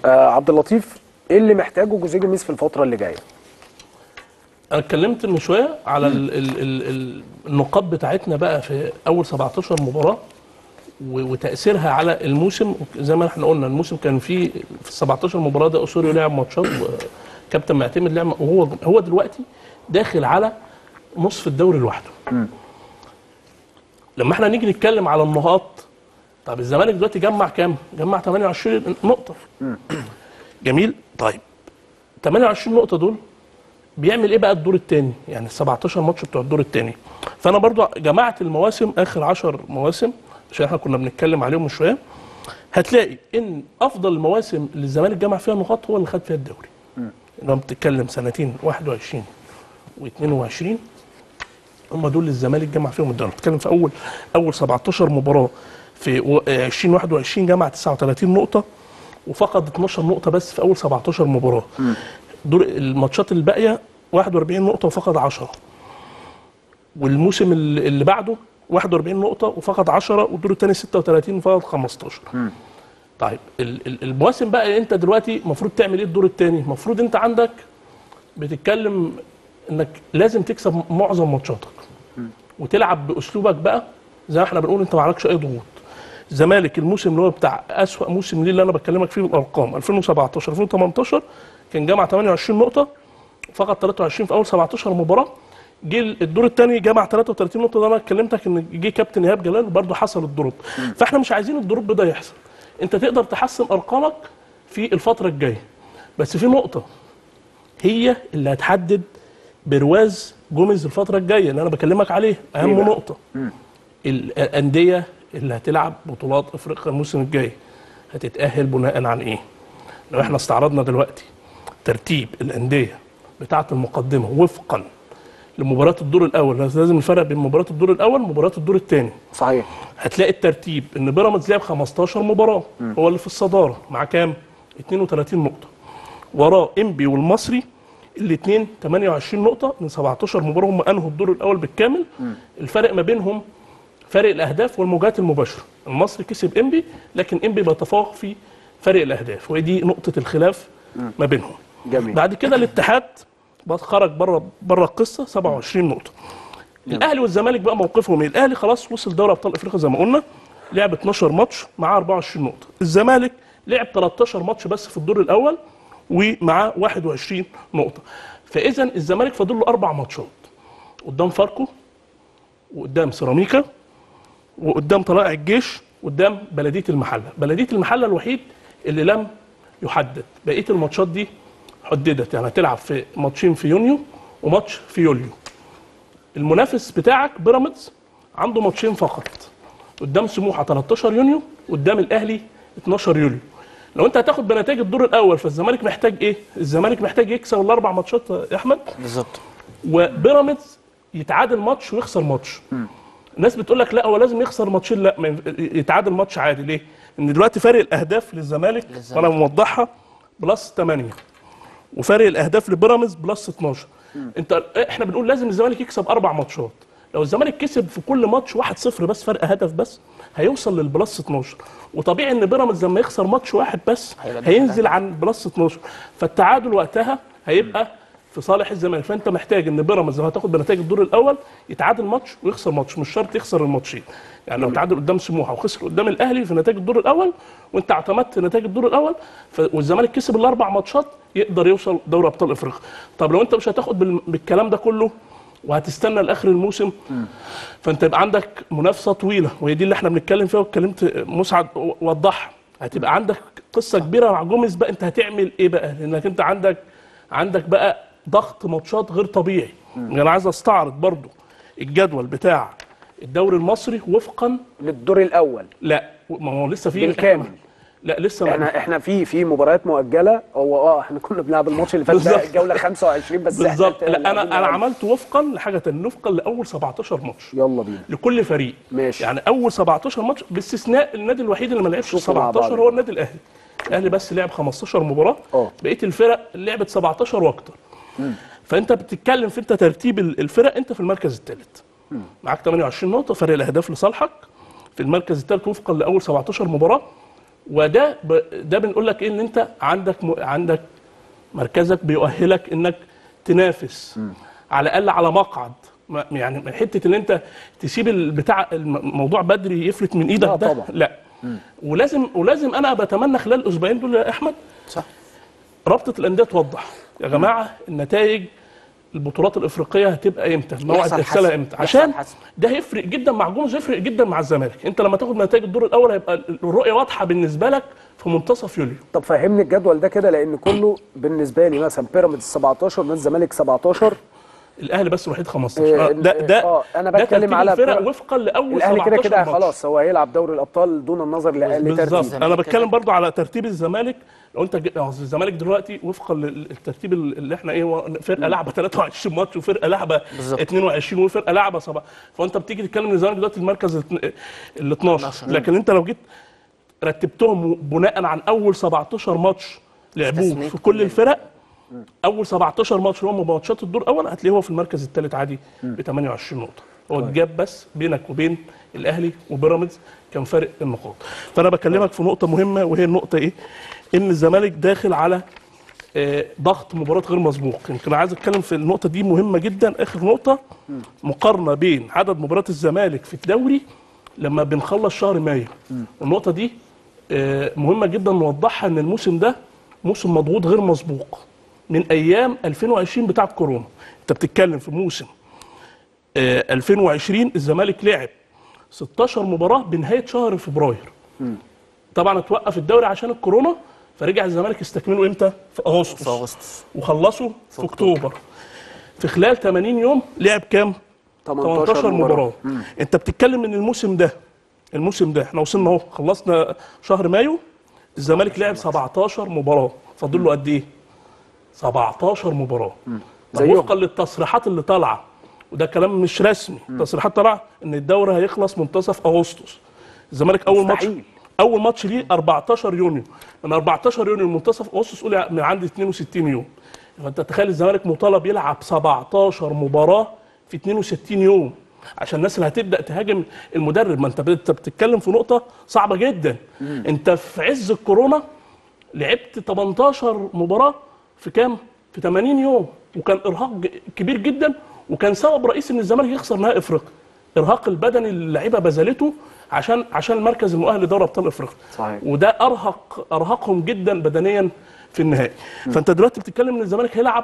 آه عبد اللطيف ايه اللي محتاجه جوزيه جوميز في الفتره اللي جايه انا اتكلمت من شويه على ال ال ال ال النقاط بتاعتنا بقى في اول 17 مباراه و- وتاثيرها على الموسم زي ما احنا قلنا الموسم كان فيه في ال 17 مباراه ده اسوريو لعب ماتشات وكابتن معتمد لعب وهو هو دلوقتي داخل على نصف الدوري لوحده لما احنا نيجي نتكلم على النقاط طب الزمالك دلوقتي جمع كام؟ جمع 28 نقطه جميل طيب 28 نقطه دول بيعمل ايه بقى الدور الثاني يعني ال 17 ماتش بتوع الدور الثاني فانا برضو جمعت المواسم اخر 10 مواسم عشان احنا كنا بنتكلم عليهم من شويه هتلاقي ان افضل المواسم اللي الزمالك جمع فيها نقاط هو اللي خد فيها الدوري لو بتتكلم سنتين 21 و22 هم دول اللي الزمالك جمع فيهم الدوري بتتكلم في اول اول 17 مباراه في و- آه، 2021 جمع 39 نقطه وفقد 12 نقطه بس في اول 17 مباراه دور الماتشات الباقيه 41 نقطه وفقد 10 والموسم اللي اللي بعده 41 نقطه وفقد 10 والدور الثاني 36 وفقد 15 طيب ال- ال- المواسم بقى انت دلوقتي المفروض تعمل ايه الدور الثاني المفروض انت عندك بتتكلم انك لازم تكسب معظم ماتشاتك وتلعب باسلوبك بقى زي ما احنا بنقول انت ما عليكش اي ضغوط الزمالك الموسم اللي هو بتاع اسوأ موسم ليه اللي انا بكلمك فيه بالارقام 2017 2018 كان جمع 28 نقطه فقط 23 في اول 17 مباراه جه الدور الثاني جمع 33 نقطه ده انا كلمتك ان جه كابتن ايهاب جلال برضه حصل الدروب فاحنا مش عايزين الدروب ده يحصل انت تقدر تحسن ارقامك في الفتره الجايه بس في نقطه هي اللي هتحدد برواز جوميز الفتره الجايه اللي انا بكلمك عليه إيه اهم بقى؟ نقطه الانديه اللي هتلعب بطولات افريقيا الموسم الجاي هتتاهل بناء عن ايه لو احنا استعرضنا دلوقتي ترتيب الانديه بتاعه المقدمه وفقا لمباراه الدور الاول لازم نفرق بين مباراه الدور الاول ومباراه الدور الثاني صحيح هتلاقي الترتيب ان بيراميدز لعب 15 مباراه هو اللي في الصداره مع كام 32 نقطه وراه انبي والمصري الاثنين 28 نقطه من 17 مباراه هم انهوا الدور الاول بالكامل الفرق ما بينهم فرق الاهداف والمواجهات المباشره المصري كسب انبي لكن انبي بيتفوق في فرق الاهداف ودي نقطه الخلاف ما بينهم جميل بعد كده الاتحاد بقى خرج بره بره القصه 27 نقطه الاهلي والزمالك بقى موقفهم ايه الاهلي خلاص وصل دوري ابطال افريقيا زي ما قلنا لعب 12 ماتش معاه 24 نقطه الزمالك لعب 13 ماتش بس في الدور الاول ومعاه 21 نقطه فاذا الزمالك فاضل له اربع ماتشات قدام فاركو وقدام سيراميكا وقدام طلائع الجيش قدام بلديه المحله بلديه المحله الوحيد اللي لم يحدد بقيه الماتشات دي حددت يعني هتلعب في ماتشين في يونيو وماتش في يوليو المنافس بتاعك بيراميدز عنده ماتشين فقط قدام سموحه 13 يونيو قدام الاهلي 12 يوليو لو انت هتاخد بنتائج الدور الاول فالزمالك محتاج ايه الزمالك محتاج يكسب الاربع ماتشات يا احمد بالظبط وبيراميدز يتعادل ماتش ويخسر ماتش الناس بتقول لك لا هو لازم يخسر ماتشين لا ما ينف- يتعادل ماتش عادي ليه ان دلوقتي فارق الاهداف للزمالك للزمالك. وانا موضحها بلس 8 وفارق الاهداف لبيراميدز بلس 12 انت احنا بنقول لازم الزمالك يكسب اربع ماتشات لو الزمالك كسب في كل ماتش 1-0 بس فرق هدف بس هيوصل للبلس 12 وطبيعي ان بيراميدز لما يخسر ماتش واحد بس هيبقى هينزل عن بلس 12 فالتعادل وقتها هيبقى في صالح الزمالك فانت محتاج ان بيراميدز لو هتاخد بنتائج الدور الاول يتعادل ماتش ويخسر ماتش مش شرط يخسر الماتشين يعني لو تعادل قدام سموحه وخسر قدام الاهلي في نتائج الدور الاول وانت اعتمدت نتائج الدور الاول ف... والزمالك كسب الاربع ماتشات يقدر يوصل دوري ابطال افريقيا طب لو انت مش هتاخد بال... بالكلام ده كله وهتستنى لاخر الموسم فانت يبقى عندك منافسه طويله وهي دي اللي احنا بنتكلم فيها واتكلمت مسعد وضحها هتبقى عندك قصه كبيره مع جوميز بقى انت هتعمل ايه بقى لانك انت عندك عندك بقى ضغط ماتشات غير طبيعي انا عايز استعرض برضو الجدول بتاع الدوري المصري وفقا للدور الاول لا ما هو لسه في بالكامل. لا لسه ما- احنا احنا في في مباريات مؤجله هو اه احنا كنا بنلعب الماتش اللي فات ده بالظبط. الجوله 25 بس احنا بالظبط لا انا لاعبين انا الأول. عملت وفقا لحاجه تانية وفقا لاول 17 ماتش يلا بينا لكل فريق ماشي. يعني اول 17 ماتش باستثناء النادي الوحيد اللي ما لعبش شوفوا مع بعض. 17 هو النادي الاهلي الاهلي بس لعب 15 مباراه اه. بقيه الفرق لعبت 17 واكتر فانت بتتكلم في انت ترتيب ال- الفرق انت في المركز الثالث معاك 28 نقطه فرق الاهداف لصالحك في المركز الثالث وفقا لاول 17 مباراه وده ب... ده بنقول لك ايه ان انت عندك م... عندك مركزك بيؤهلك انك تنافس على الاقل على مقعد ما- يعني حته ان انت تسيب البتاع الموضوع بدري يفلت من ايدك لا ده طبعا. لا ولازم ولازم انا بتمنى خلال الاسبوعين دول يا احمد صح رابطه الانديه توضح يا جماعه النتائج البطولات الافريقيه هتبقى امتى؟ موعد يحصل ترسلها حسم. امتى؟ يحصل عشان حسم. ده هيفرق جدا مع جومز هيفرق جدا مع الزمالك، انت لما تاخد نتائج الدور الاول هيبقى الرؤيه واضحه بالنسبه لك في منتصف يوليو. طب فهمني الجدول ده كده لان كله بالنسبه لي مثلا بيراميدز 17 نادي الزمالك 17 الاهلي بس الوحيد 15 إيه، آه، ده ده آه، أنا ده بتكلم ترتيب على الفرق بيراميدز. وفقا لاول الاهلي 17 كده كده ماتش. خلاص هو هيلعب دوري الابطال دون النظر ل- لترتيب بالظبط انا الزمالك بتكلم كده. برضو على ترتيب الزمالك لو انت ج- أصل الزمالك دلوقتي وفقا للترتيب اللي احنا ايه هو فرقه لعبه 23 ماتش وفرقه لعبه بالظبط. 22 وفرقه لعبه 7 فانت بتيجي تتكلم ان الزمالك دلوقتي المركز ال ال 12 12. لكن انت لو جيت رتبتهم بناء عن اول 17 ماتش لعبوه استثنيت في كل كل الفرق اول 17 ماتش اللي هم ماتشات الدور الاول هتلاقيه هو في المركز الثالث عادي ب 28 نقطه هو الجاب بس بينك وبين الاهلي وبيراميدز كان فارق النقاط فانا بكلمك في نقطه مهمه وهي النقطه ايه ان الزمالك داخل على آه، ضغط مباراه غير مسبوق يمكن عايز اتكلم في النقطه دي مهمه جدا اخر نقطه مقارنه بين عدد مباريات الزمالك في الدوري لما بنخلص شهر مايو النقطه دي آه، مهمه جدا نوضحها ان الموسم ده موسم مضغوط غير مسبوق من ايام 2020 بتاعه كورونا انت بتتكلم في موسم آه، 2020 الزمالك لعب 16 مباراه بنهايه شهر فبراير طبعا اتوقف الدوري عشان الكورونا فرجع الزمالك استكمله امتى في اغسطس في اغسطس وخلصوا في اكتوبر في خلال 80 يوم لعب كام 18 مباراه انت بتتكلم ان الموسم ده الموسم ده احنا وصلنا اهو خلصنا شهر مايو الزمالك لعب 17 مباراه فاضل له قد ايه 17 مباراه طب زيهم. وفقا للتصريحات اللي طالعه وده كلام مش رسمي تصريحات طالعه ان الدوري هيخلص منتصف اغسطس الزمالك اول ماتش مستحيل. اول ماتش ليه 14 يونيو من 14 يونيو لمنتصف اغسطس قول من عندي 62 يوم فانت تخيل الزمالك مطالب يلعب 17 مباراه في 62 يوم عشان الناس اللي هتبدا تهاجم المدرب ما انت انت بتتكلم في نقطه صعبه جدا انت في عز الكورونا لعبت 18 مباراه في كام؟ في 80 يوم وكان ارهاق ج- كبير جدا وكان سبب رئيسي ان الزمالك يخسر نهائي افريقيا ارهاق البدني اللي اللعيبه بذلته عشان عشان المركز المؤهل لدوري ابطال افريقيا صحيح. وده ارهق ارهقهم جدا بدنيا في النهائي فانت دلوقتي بتتكلم ان الزمالك هيلعب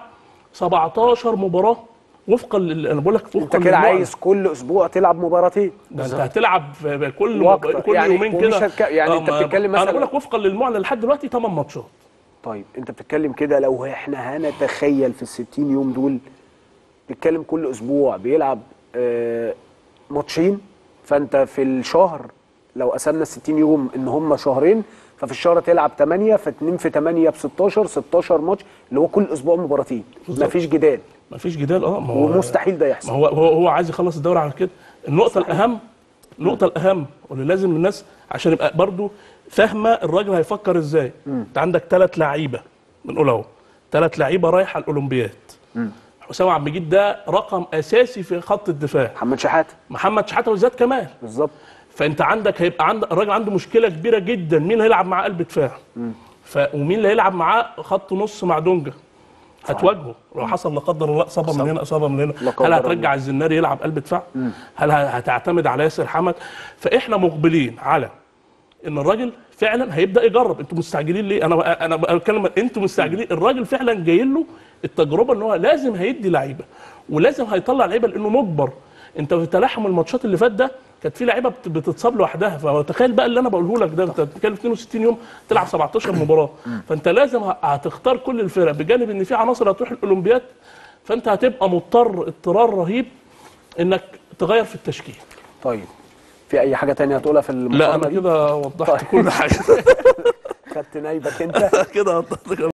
17 مباراه وفقا لل... انا بقول لك وفقا انت كده للمعلن. عايز كل اسبوع تلعب مباراتين ده انت هتلعب في- في كل وقت. كل يعني يومين ومش كده هتك- يعني انت آه، ما- بتتكلم انا مثلا- بقول لك وفقا للمعلن لحد دلوقتي 8 ماتشات طيب انت بتتكلم كده لو احنا هنتخيل في ال 60 يوم دول بتتكلم كل اسبوع بيلعب آه، ماتشين فانت في الشهر لو قسمنا ال 60 يوم ان هم شهرين ففي الشهر تلعب 8 ف2 في 8 ب 16 16 ماتش اللي هو كل اسبوع مباراتين مفيش جدال مفيش جدال اه ما هو ومستحيل ده ما يحصل هو هو هو عايز يخلص الدوري على كده النقطه الاهم النقطه الاهم واللي لازم الناس عشان يبقى برضو فاهمه الراجل هيفكر ازاي انت عندك ثلاث لعيبه بنقول اهو ثلاث لعيبه رايحه الاولمبياد حسام عبد المجيد ده رقم اساسي في خط الدفاع محمد شحاته محمد شحاته وزياد كمال بالظبط فانت عندك هيبقى عندك الراجل عنده مشكله كبيره جدا مين هيلعب معاه قلب دفاع ف ومين اللي هيلعب معاه خط نص مع دونجا هتواجهه لو حصل لا قدر الله اصابه من هنا اصابه من لا هنا قدر هل الله. هترجع الزناري يلعب قلب دفاع هل ه- هتعتمد على ياسر حمد فاحنا مقبلين على ان الراجل فعلا هيبدا يجرب انتوا مستعجلين ليه انا انا بتكلم انتوا مستعجلين الراجل فعلا جاي له التجربه ان هو لازم هيدي لعيبه ولازم هيطلع لعيبه لانه مجبر انت في تلاحم الماتشات اللي فات ده كانت في لعيبه بت- بتصاب لوحدها فتخيل بقى اللي انا بقوله لك ده انت بتتكلم 62 يوم تلعب 17 مباراه فانت لازم ه- هتختار كل الفرق بجانب ان في عناصر هتروح الاولمبياد فانت هتبقى مضطر اضطرار رهيب انك تغير في التشكيل طيب في اي حاجه تانية هتقولها في لا المقارنه انا دي كده وضحت طيب. كل حاجه خدت نايبك انت كده وضحت